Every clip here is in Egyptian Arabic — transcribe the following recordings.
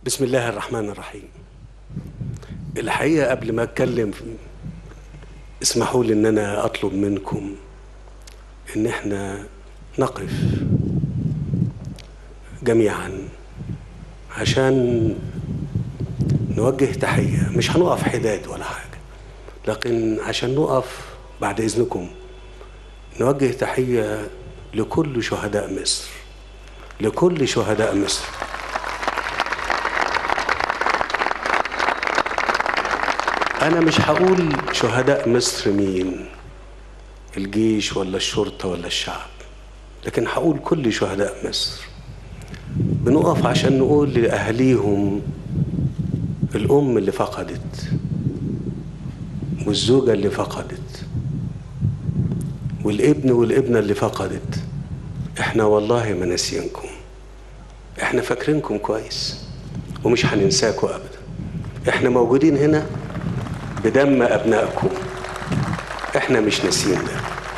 بسم الله الرحمن الرحيم الحقيقة قبل ما أتكلم اسمحوا لي إن أنا أطلب منكم إن إحنا نقف جميعا عشان نوجه تحية مش هنقف حداد ولا حاجة لكن عشان نقف بعد إذنكم نوجه تحية لكل شهداء مصر لكل شهداء مصر أنا مش هقول شهداء مصر مين الجيش ولا الشرطة ولا الشعب لكن هقول كل شهداء مصر بنقف عشان نقول لأهليهم الأم اللي فقدت والزوجة اللي فقدت والابن والابنة اللي فقدت احنا والله ما ناسيينكم احنا فاكرينكم كويس ومش هننساكم ابدا احنا موجودين هنا بدم ابنائكم احنا مش ناسيين ده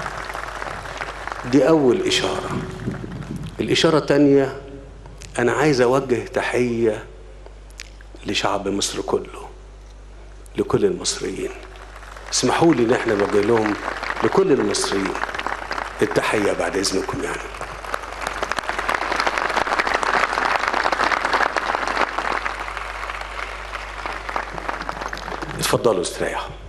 دي اول اشاره الاشاره التانيه انا عايز اوجه تحيه لشعب مصر كله لكل المصريين اسمحوا لي ان احنا نوجه لهم لكل المصريين التحيه بعد اذنكم يعني اتفضلوا استريحوا